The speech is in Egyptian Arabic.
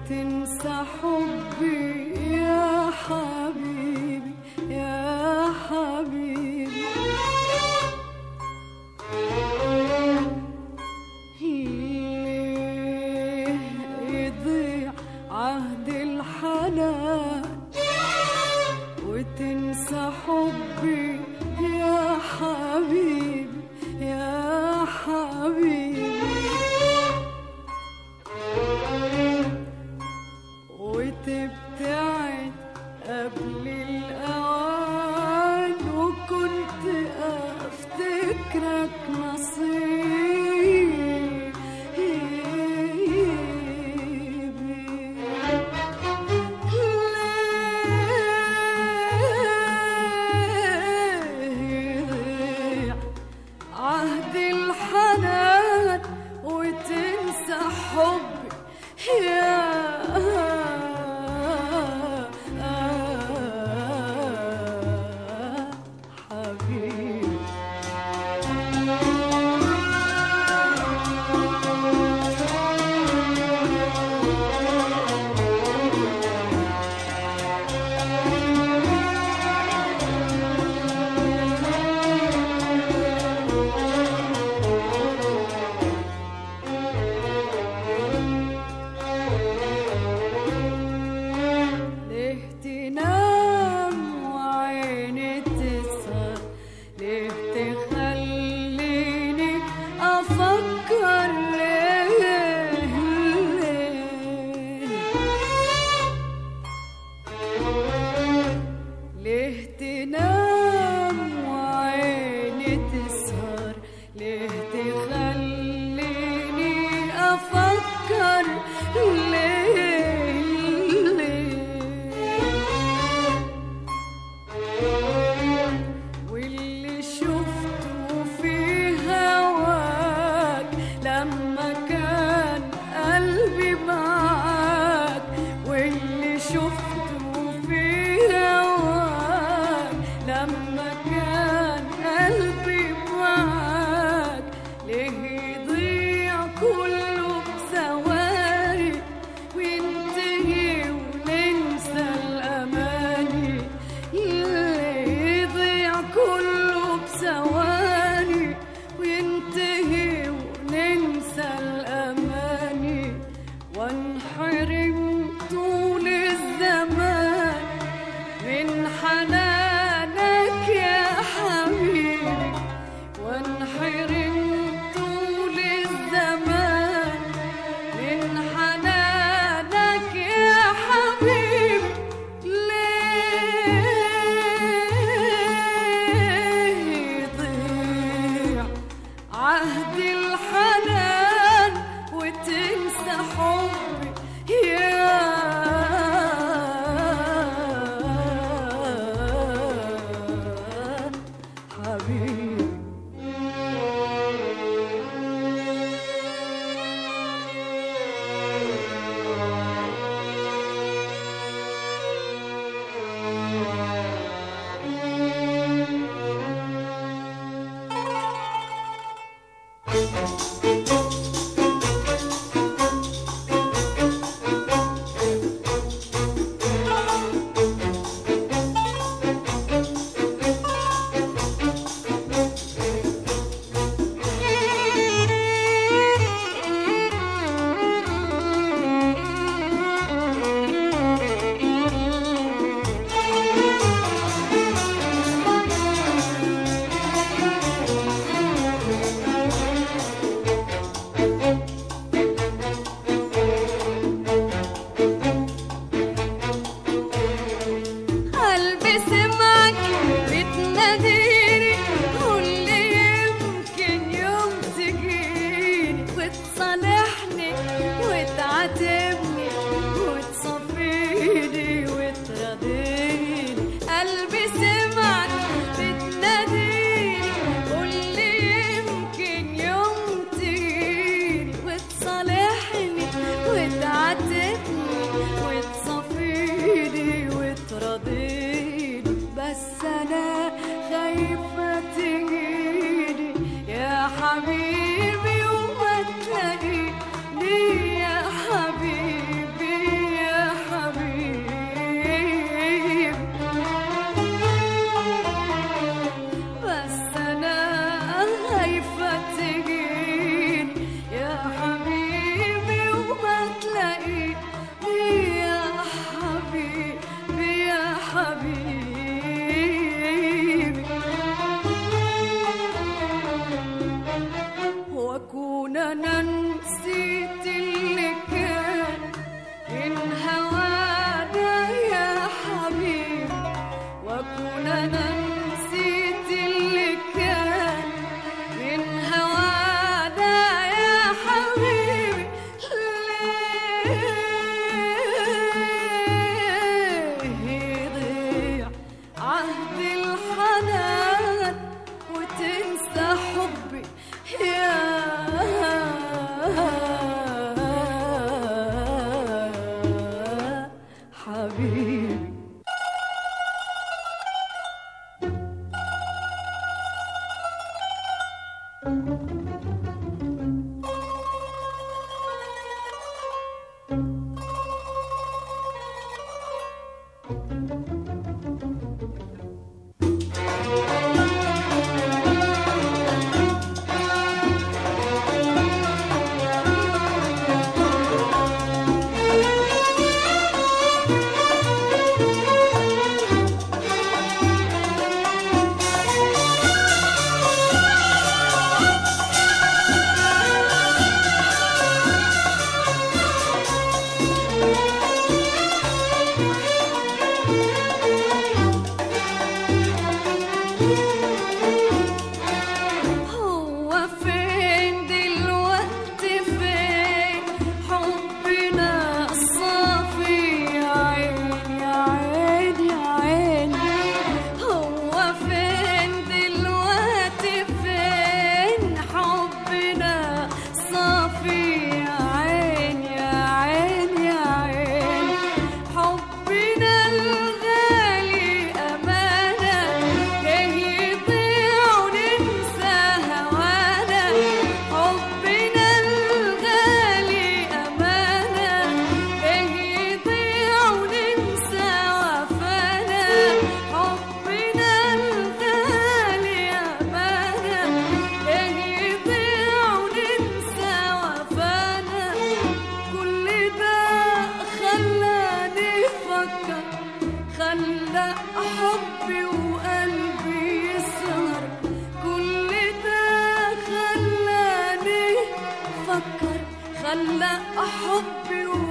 وتنسى حبي يا حبيبي يا حبيبي ليه يضيع عهد الحنان وتنسى حبي يا حبيبي يا حبيبي وتبتعد قبل الأوان وكنت أفتكرك نصيبي ليه عهد الحنان وتنسى حبي يا حبيبي ليه تنام وعيني تسهر ليه تخليني أفكر ليه ليه ليه تنام وعيني تسهر ليه تخليني أفكر ليه ليه واللي شفته في هواك لما كان قلبي معاك واللي شفته في هواك لما كان قلبي معاك ليه يضيع كله بثواني وينتهي وننسى الأماني يضيع كله بثواني وينتهي وننسى الأماني وانحرم طول الزمان من حنانك يا حبيبي وانحرم طول الزمان من حنانك يا حبيبي ليه يضيع عهد الحنان وتنسى حبي يا حبيبي قلبي سمعك بتناديني قول لي يمكن يوم تجيني وتصالحني وتعاتبني وتصفيني وتراضيني قلبي سمعك بتناديني قول لي يمكن يوم تجيني وتصالحني وتعاتبني وتصفيني وتراضيني بس انا خايفه تجيني يا حبيبي وما تلاقيني يا حبيبي حبي